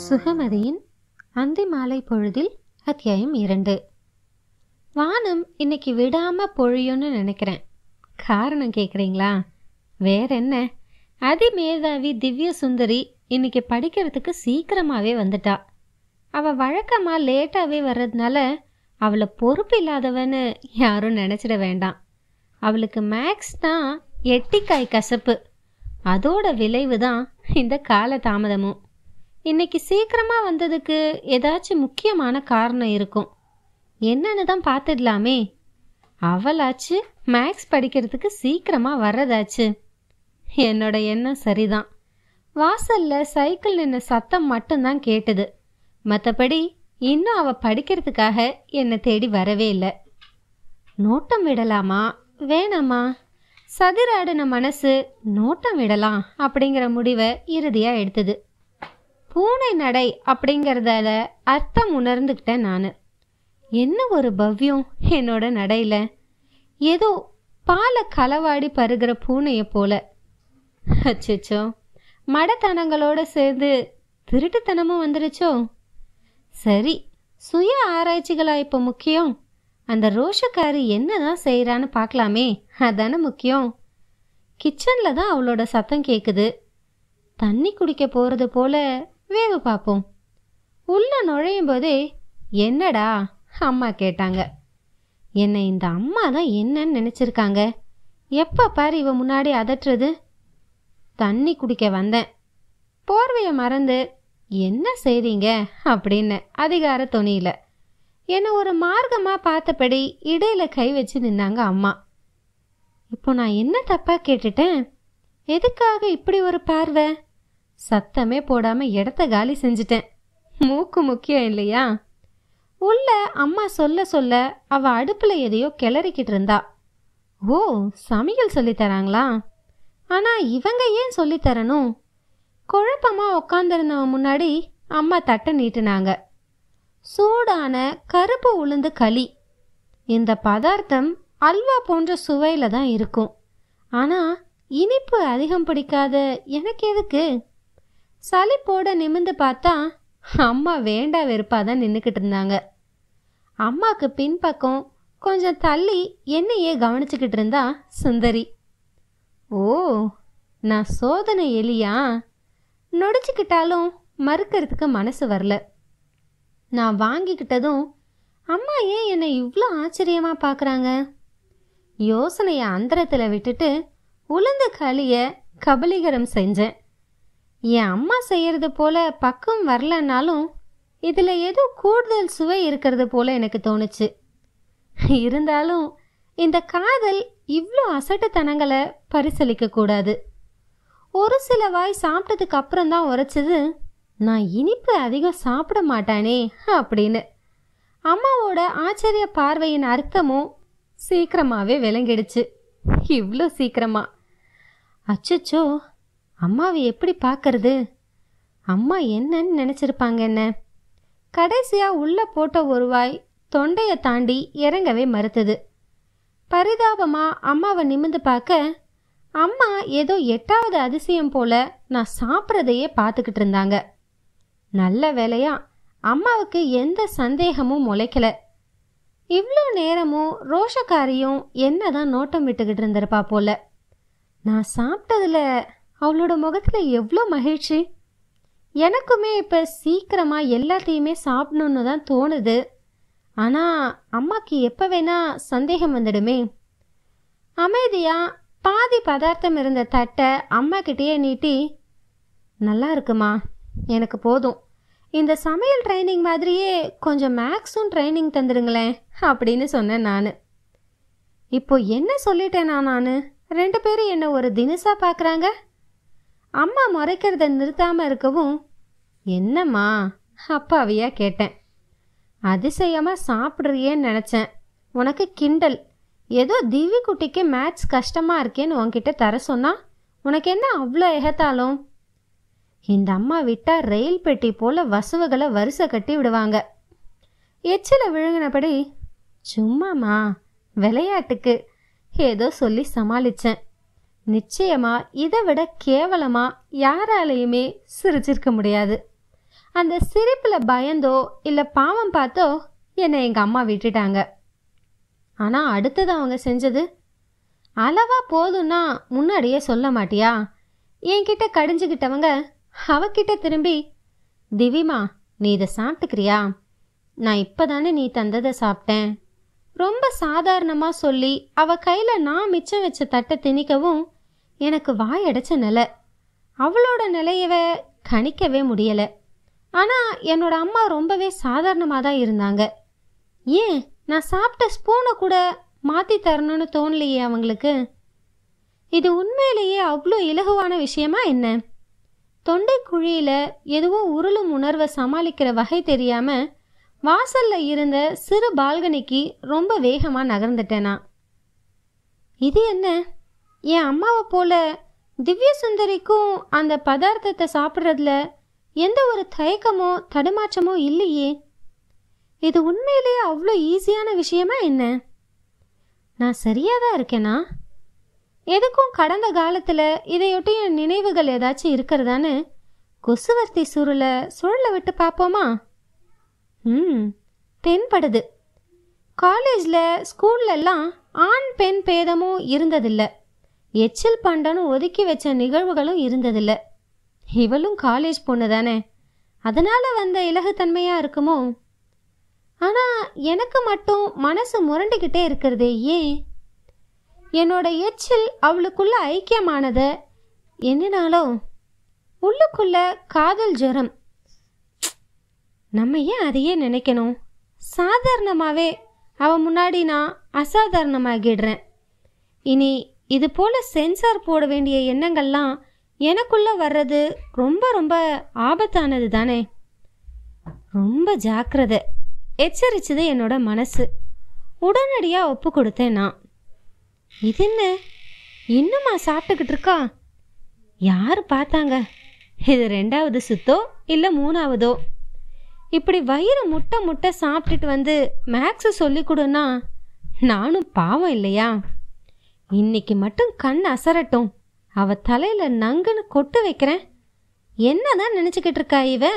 சுகமதியின் அந்தி மாலை பொழுதில் அத்தியாயம் இரண்டு வானம் இன்னைக்கு விடாம பொழியும்னு நினைக்கிறேன் காரணம் கேட்குறீங்களா வேற என்ன அதிமேதாவி திவ்ய சுந்தரி இன்னைக்கு படிக்கிறதுக்கு சீக்கிரமாவே வந்துட்டா அவ வழக்கமா லேட்டாவே வர்றதுனால அவளை பொறுப்பு இல்லாதவன்னு யாரும் நினைச்சிட வேண்டாம் அவளுக்கு மேக்ஸ் தான் எட்டிக்காய் கசப்பு அதோட விளைவு தான் இந்த கால தாமதமும் இன்னைக்கு சீக்கிரமா வந்ததுக்கு ஏதாச்சும் முக்கியமான காரணம் இருக்கும் என்னன்னு தான் பார்த்துடலாமே அவளாச்சு மேக்ஸ் படிக்கிறதுக்கு சீக்கிரமா வர்றதாச்சு என்னோட எண்ணம் சரிதான் வாசல்ல சைக்கிள் நின்ன சத்தம் மட்டும்தான் கேட்டது மற்றபடி இன்னும் அவ படிக்கிறதுக்காக என்னை தேடி வரவே இல்லை நோட்டம் விடலாமா வேணாமா சதிராடின மனசு நோட்டம் விடலாம் அப்படிங்கிற முடிவை இறுதியா எடுத்தது பூனை நடை அப்படிங்கிறதால அர்த்தம் உணர்ந்துக்கிட்டேன் நான் என்ன ஒரு பவ்யம் என்னோட நடையில ஏதோ பாலை களவாடி பருகிற பூனையை போல அச்சச்சோ மடத்தனங்களோட சேர்ந்து திருட்டுத்தனமும் வந்துருச்சோ சரி சுய ஆராய்ச்சிகளா இப்போ முக்கியம் அந்த ரோஷக்காரி என்னதான் செய்யறான்னு பார்க்கலாமே அதானே முக்கியம் கிச்சன்ல தான் அவளோட சத்தம் கேக்குது தண்ணி குடிக்க போறது போல வேவு பார்ப்போம் உள்ள நுழையும் போதே என்னடா அம்மா கேட்டாங்க என்னை இந்த அம்மா தான் என்னன்னு நினைச்சிருக்காங்க எப்ப பாரு இவ முன்னாடி அதட்டுறது தண்ணி குடிக்க வந்தேன் போர்வைய மறந்து என்ன செய்றீங்க அப்படின்னு அதிகார தொனியில என்னை ஒரு மார்க்கமா பார்த்தபடி இடையில கை வச்சு நின்னாங்க அம்மா இப்போ நான் என்ன தப்பா கேட்டுட்டேன் எதுக்காக இப்படி ஒரு பார்வை சத்தமே போடாம இடத்த காலி செஞ்சிட்டேன் மூக்கு முக்கியம் இல்லையா உள்ள அம்மா சொல்ல சொல்ல அவ அடுப்புல எதையோ கிளறிக்கிட்டு இருந்தா ஓ சமையல் சொல்லித் தராங்களா ஆனா இவங்க ஏன் சொல்லித் தரணும் குழப்பமா உட்காந்துருந்தவன் முன்னாடி அம்மா தட்டை நீட்டுனாங்க சூடான கருப்பு உளுந்து களி இந்த பதார்த்தம் அல்வா போன்ற சுவையில தான் இருக்கும் ஆனா இனிப்பு அதிகம் பிடிக்காத எனக்கு எதுக்கு சலிப்போட நிமிந்து பார்த்தா அம்மா வேண்டா வெறுப்பா தான் நின்றுக்கிட்டு இருந்தாங்க அம்மாக்கு பின்பக்கம் கொஞ்சம் தள்ளி என்னையே கவனிச்சுக்கிட்டு இருந்தா சுந்தரி ஓ நான் சோதனை எலியா நொடிச்சுக்கிட்டாலும் மறுக்கிறதுக்கு மனசு வரல நான் வாங்கிக்கிட்டதும் அம்மா ஏன் என்னை இவ்வளோ ஆச்சரியமா பார்க்குறாங்க யோசனையை அந்தரத்தில் விட்டுட்டு உளுந்து களிய கபலீகரம் செஞ்சேன் என் அம்மா செய்யறது போல பக்கம் வரலனாலும் இதில் ஏதோ கூடுதல் சுவை இருக்கிறது போல எனக்கு தோணுச்சு இருந்தாலும் இந்த காதல் இவ்வளோ அசட்டுத்தனங்களை பரிசலிக்க கூடாது ஒரு சில வாய் சாப்பிட்டதுக்கு அப்புறம் தான் உரைச்சது நான் இனிப்பு அதிகம் சாப்பிட மாட்டானே அப்படின்னு அம்மாவோட ஆச்சரிய பார்வையின் அர்த்தமும் சீக்கிரமாவே விளங்கிடுச்சு இவ்வளோ சீக்கிரமா அச்சச்சோ அம்மாவை எப்படி பார்க்கறது அம்மா என்னன்னு நினச்சிருப்பாங்க என்ன கடைசியா உள்ள போட்ட ஒரு வாய் தொண்டையை தாண்டி இறங்கவே மறுத்தது பரிதாபமா அம்மாவை நிமிந்து பார்க்க அம்மா ஏதோ எட்டாவது அதிசயம் போல நான் சாப்பிட்றதையே பார்த்துக்கிட்டு இருந்தாங்க நல்ல வேலையா அம்மாவுக்கு எந்த சந்தேகமும் முளைக்கல இவ்வளோ நேரமும் ரோஷக்காரியும் என்னதான் நோட்டம் விட்டுக்கிட்டு இருந்திருப்பா போல நான் சாப்பிட்டதுல அவளோட முகத்துல எவ்வளோ மகிழ்ச்சி எனக்குமே இப்போ சீக்கிரமா எல்லாத்தையுமே சாப்பிடணுன்னு தான் தோணுது ஆனால் அம்மாக்கு எப்போ வேணா சந்தேகம் வந்துடுமே அமைதியா பாதி பதார்த்தம் இருந்த தட்டை அம்மா கிட்டேயே நீட்டி நல்லா இருக்குமா எனக்கு போதும் இந்த சமையல் ட்ரைனிங் மாதிரியே கொஞ்சம் மேக்ஸும் ட்ரைனிங் தந்துடுங்களேன் அப்படின்னு சொன்னேன் நான் இப்போ என்ன சொல்லிட்டேனா நான் ரெண்டு பேரும் என்ன ஒரு தினசா பார்க்குறாங்க அம்மா முறைக்கிறத நிறுத்தாம இருக்கவும் என்னம்மா அப்பாவியா கேட்டேன் அதிசயமா சாப்பிட்றியேன்னு நினச்சேன் உனக்கு கிண்டல் ஏதோ திவி குட்டிக்கு மேத்ஸ் கஷ்டமா இருக்கேன்னு உன்கிட்ட தர சொன்னா உனக்கு என்ன அவ்வளோ எகத்தாலும் இந்த அம்மா விட்டா ரயில் பெட்டி போல வசுவுகளை வரிசை கட்டி விடுவாங்க எச்சில விழுங்கினபடி சும்மாமா விளையாட்டுக்கு ஏதோ சொல்லி சமாளிச்சேன் நிச்சயமா இதை விட கேவலமா யாராலையுமே சிரிச்சிருக்க முடியாது அந்த சிரிப்பில் பயந்தோ இல்லை பாவம் பார்த்தோ என்னை எங்கள் அம்மா விட்டுட்டாங்க ஆனால் அடுத்தது அவங்க செஞ்சது அளவா போதும்னா முன்னாடியே சொல்ல மாட்டியா என்கிட்ட கடிஞ்சுக்கிட்டவங்க அவகிட்ட திரும்பி திவிமா நீ இதை சாப்பிட்டுக்கிறியா நான் இப்போதானே நீ தந்ததை சாப்பிட்டேன் ரொம்ப சாதாரணமாக சொல்லி அவ கையில் நான் மிச்சம் வச்ச தட்டை திணிக்கவும் எனக்கு வாயடைச்ச நிலை அவளோட நிலையவ கணிக்கவே முடியலை ஆனால் என்னோட அம்மா ரொம்பவே சாதாரணமாக தான் இருந்தாங்க ஏன் நான் சாப்பிட்ட ஸ்பூனை கூட மாற்றி தரணும்னு தோணலையே அவங்களுக்கு இது உண்மையிலேயே அவ்வளோ இலகுவான விஷயமா என்ன தொண்டை குழியில் எதுவோ உருளும் உணர்வை சமாளிக்கிற வகை தெரியாம வாசல்ல இருந்த சிறு பால்கனிக்கு ரொம்ப வேகமாக நகர்ந்துட்டேனா இது என்ன என் அம்மாவை போல திவ்ய சுந்தரிக்கும் அந்த பதார்த்தத்தை சாப்பிட்றதுல எந்த ஒரு தயக்கமோ தடுமாற்றமோ இல்லையே இது உண்மையிலேயே அவ்வளோ ஈஸியான விஷயமா என்ன நான் சரியாக தான் இருக்கேனா எதுக்கும் கடந்த காலத்தில் இதையொட்டிய நினைவுகள் ஏதாச்சும் இருக்கிறதான்னு கொசுவர்த்தி சுருளை சுழல விட்டு பார்ப்போமா ம் தென்படுது காலேஜில் ஸ்கூல்லெல்லாம் ஆண் பெண் பேதமும் இருந்ததில்லை எச்சில் பண்டனும் ஒதுக்கி வச்ச நிகழ்வுகளும் இருந்ததில்லை இவளும் காலேஜ் பொண்ணு தானே அதனால் வந்த இலகுத்தன்மையாக இருக்குமோ ஆனால் எனக்கு மட்டும் மனசு முரண்டுக்கிட்டே இருக்கிறதே ஏன் என்னோட எச்சில் அவளுக்குள்ள ஐக்கியமானத என்னனாலும் உள்ளுக்குள்ள காதல் ஜுரம் நம்ம ஏன் அதையே நினைக்கணும் சாதாரணமாகவே அவன் முன்னாடி நான் அசாதாரணமாகிடுறேன் இனி இது போல சென்சார் போட வேண்டிய எண்ணங்கள்லாம் எனக்குள்ள வர்றது ரொம்ப ரொம்ப ஆபத்தானது தானே ரொம்ப ஜாக்கிரதை எச்சரிச்சது என்னோட மனசு உடனடியாக ஒப்பு கொடுத்தேன் நான் இது என்ன இன்னுமா சாப்பிட்டுக்கிட்டு இருக்கா யார் பார்த்தாங்க இது ரெண்டாவது சுத்தோ இல்லை மூணாவதோ இப்படி வயிறு முட்டை முட்டை சாப்பிட்டுட்டு வந்து மேக்ஸை சொல்லி கொடுன்னா நானும் பாவம் இல்லையா இன்னைக்கு மட்டும் கண் அசரட்டும் அவ தலையில நங்குன்னு கொட்டு வைக்கிறேன் என்னதான் நினச்சிக்கிட்டு இருக்கா இவன்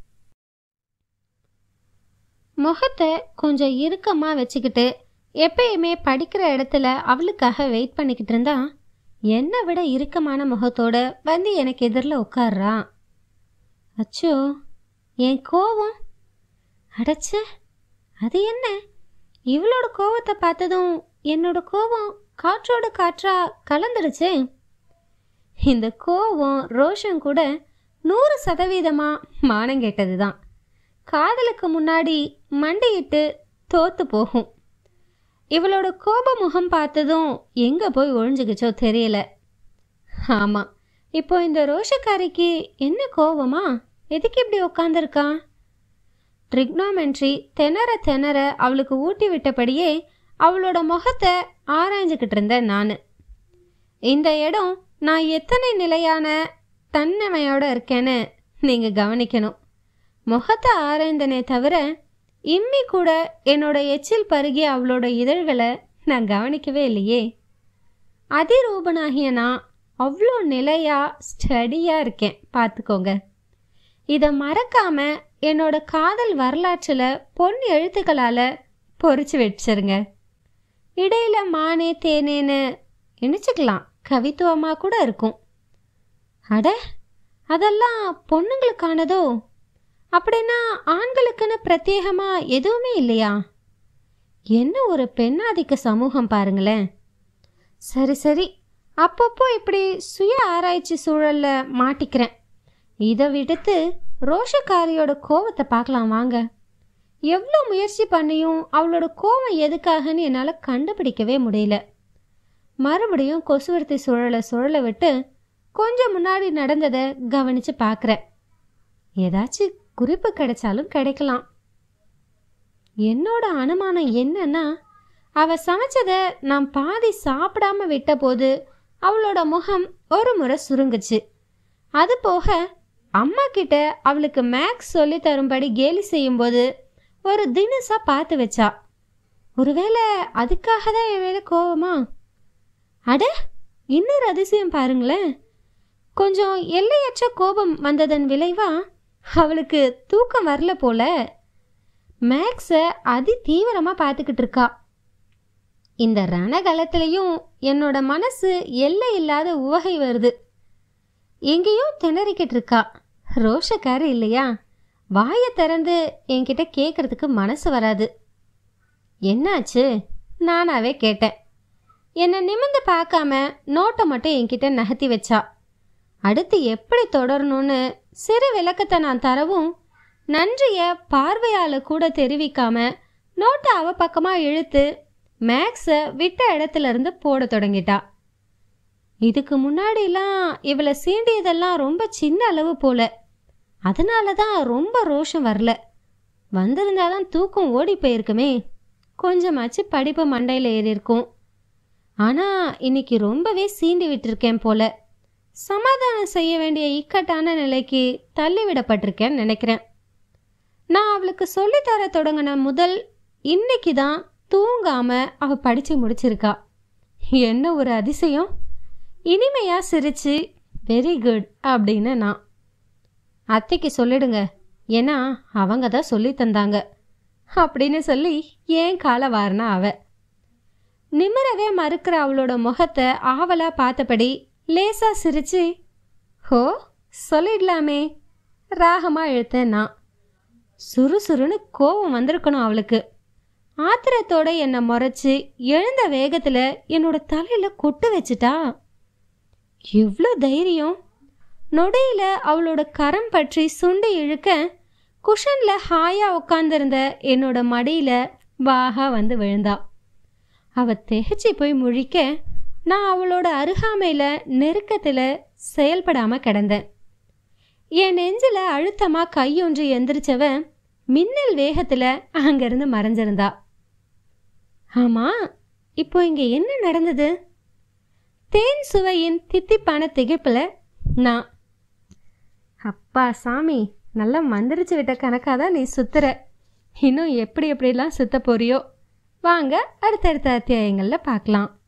முகத்தை கொஞ்சம் இறுக்கமாக வச்சுக்கிட்டு எப்பயுமே படிக்கிற இடத்துல அவளுக்காக வெயிட் பண்ணிக்கிட்டு இருந்தா என்னை விட இறுக்கமான முகத்தோட வந்து எனக்கு எதிரில் உட்கார்றா அச்சோ என் கோவம் அடைச்ச அது என்ன இவளோட கோவத்தை பார்த்ததும் என்னோட கோவம் காற்றோட காற்றா கலந்துடுச்சே இந்த கோவம் ரோஷம் கூட நூறு சதவீதமாக மானம் கேட்டது தான் காதலுக்கு முன்னாடி மண்டியிட்டு தோத்து போகும் இவளோட கோப முகம் பார்த்ததும் எங்கே போய் ஒழிஞ்சுக்கிச்சோ தெரியல ஆமாம் இப்போ இந்த ரோஷக்காரிக்கு என்ன கோவமா எதுக்கு இப்படி உட்காந்துருக்கா ட்ரிக்னாமெண்ட்ரி திணற திணற அவளுக்கு ஊட்டி விட்டபடியே அவளோட முகத்தை ஆராய்ஞ்சுக்கிட்டு இருந்தேன் நான் இந்த இடம் நான் எத்தனை நிலையான தன்னமையோட இருக்கேன்னு நீங்கள் கவனிக்கணும் முகத்தை ஆராய்ந்தனே தவிர இம்மி கூட என்னோட எச்சில் பருகிய அவளோட இதழ்களை நான் கவனிக்கவே இல்லையே அதிரூபனாகிய நான் அவ்வளோ நிலையா ஸ்டடியாக இருக்கேன் பார்த்துக்கோங்க இதை மறக்காம என்னோட காதல் வரலாற்றில் பொன் எழுத்துக்களால் பொறிச்சு வச்சிருங்க இடையில மானே தேனேன்னு நினச்சிக்கலாம் கவித்துவமாக கூட இருக்கும் அட அதெல்லாம் பொண்ணுங்களுக்கானதோ அப்படின்னா ஆண்களுக்குன்னு பிரத்யேகமாக எதுவுமே இல்லையா என்ன ஒரு பெண்ணாதிக்க சமூகம் பாருங்களேன் சரி சரி அப்பப்போ இப்படி சுய ஆராய்ச்சி சூழல்ல மாட்டிக்கிறேன் இதை விடுத்து ரோஷக்காரியோட கோவத்தை பார்க்கலாம் வாங்க எவ்வளோ முயற்சி பண்ணியும் அவளோட கோவம் எதுக்காகன்னு என்னால் கண்டுபிடிக்கவே முடியல மறுபடியும் கொசுவர்த்தி சுழலை சுழல விட்டு கொஞ்சம் முன்னாடி நடந்ததை கவனித்து பார்க்குறேன் ஏதாச்சும் குறிப்பு கிடைச்சாலும் கிடைக்கலாம் என்னோட அனுமானம் என்னன்னா அவ சமைச்சதை நான் பாதி சாப்பிடாம விட்ட போது அவளோட முகம் ஒரு முறை சுருங்குச்சு அது போக அம்மா கிட்ட அவளுக்கு மேக்ஸ் சொல்லி தரும்படி கேலி செய்யும்போது ஒரு தினசா பார்த்து வச்சா ஒருவேளை அதுக்காக தான் என் மேலே கோவமா அட இன்னொரு அதிசயம் பாருங்களேன் கொஞ்சம் எல்லையற்ற கோபம் வந்ததன் விளைவா அவளுக்கு தூக்கம் வரல போல மேக்ஸை அதி தீவிரமாக பார்த்துக்கிட்டு இருக்கா இந்த ரணகலத்திலையும் என்னோட மனசு எல்லை இல்லாத உவகை வருது எங்கேயோ திணறிக்கிட்டு இருக்கா ரோஷக்காரு இல்லையா வாயை திறந்து என்கிட்ட கேட்கறதுக்கு மனசு வராது என்னாச்சு நானாவே கேட்டேன் என்னை நிமிர்ந்து பார்க்காம நோட்டை மட்டும் என்கிட்ட நகர்த்தி வச்சா அடுத்து எப்படி தொடரணும்னு சிறு விளக்கத்தை நான் தரவும் நன்றிய பார்வையால கூட தெரிவிக்காம நோட்டை அவ பக்கமா இழுத்து மேக்ஸை விட்ட இடத்துல இருந்து போட தொடங்கிட்டா இதுக்கு முன்னாடிலாம் இவளை சீண்டியதெல்லாம் ரொம்ப சின்ன அளவு போல அதனால தான் ரொம்ப ரோஷம் வரல வந்திருந்தாதான் தூக்கம் ஓடி போயிருக்குமே கொஞ்சமாச்சு படிப்பு மண்டையில் ஏறி இருக்கும் ஆனால் இன்னைக்கு ரொம்பவே சீண்டி விட்டிருக்கேன் போல சமாதானம் செய்ய வேண்டிய இக்கட்டான நிலைக்கு தள்ளிவிடப்பட்டிருக்கேன்னு நினைக்கிறேன் நான் அவளுக்கு சொல்லித்தர தொடங்கின முதல் இன்னைக்கு தான் தூங்காம அவ படிச்சு முடிச்சிருக்கா என்ன ஒரு அதிசயம் இனிமையா சிரிச்சு வெரி குட் அப்படின்னு நான் அத்தைக்கு சொல்லிடுங்க ஏன்னா அவங்க தான் சொல்லி தந்தாங்க அப்படின்னு சொல்லி ஏன் கால வாரினா அவ நிமிரவே மறுக்கிற அவளோட முகத்தை ஆவலா பார்த்தபடி லேசா சிரிச்சு ஹோ சொல்லிடலாமே ராகமா இழுத்தேன் நான் சுறுசுறுன்னு கோபம் வந்திருக்கணும் அவளுக்கு ஆத்திரத்தோட என்னை முறைச்சு எழுந்த வேகத்துல என்னோட தலையில கொட்டு வச்சுட்டா எவ்வளோ தைரியம் நொடியில அவளோட கரம் பற்றி சுண்டி இழுக்க குஷன்ல ஹாயா உட்கார்ந்திருந்த என்னோட மடியில வாகா வந்து விழுந்தா அவ திகைச்சு போய் முழிக்க நான் அவளோட அருகாமையில நெருக்கத்துல செயல்படாம கிடந்தேன் என் நெஞ்சில அழுத்தமா கையொன்று எந்திரிச்சவ மின்னல் வேகத்துல அங்கிருந்து மறைஞ்சிருந்தா ஆமா இப்போ இங்க என்ன நடந்தது தேன் சுவையின் தித்திப்பான திகைப்புல நான் அப்பா சாமி நல்லா மந்திரிச்சு விட்ட கணக்காக தான் நீ சுத்துற இன்னும் எப்படி எப்படிலாம் சுத்த போறியோ வாங்க அடுத்தடுத்த அத்தியாயங்களில் பார்க்கலாம்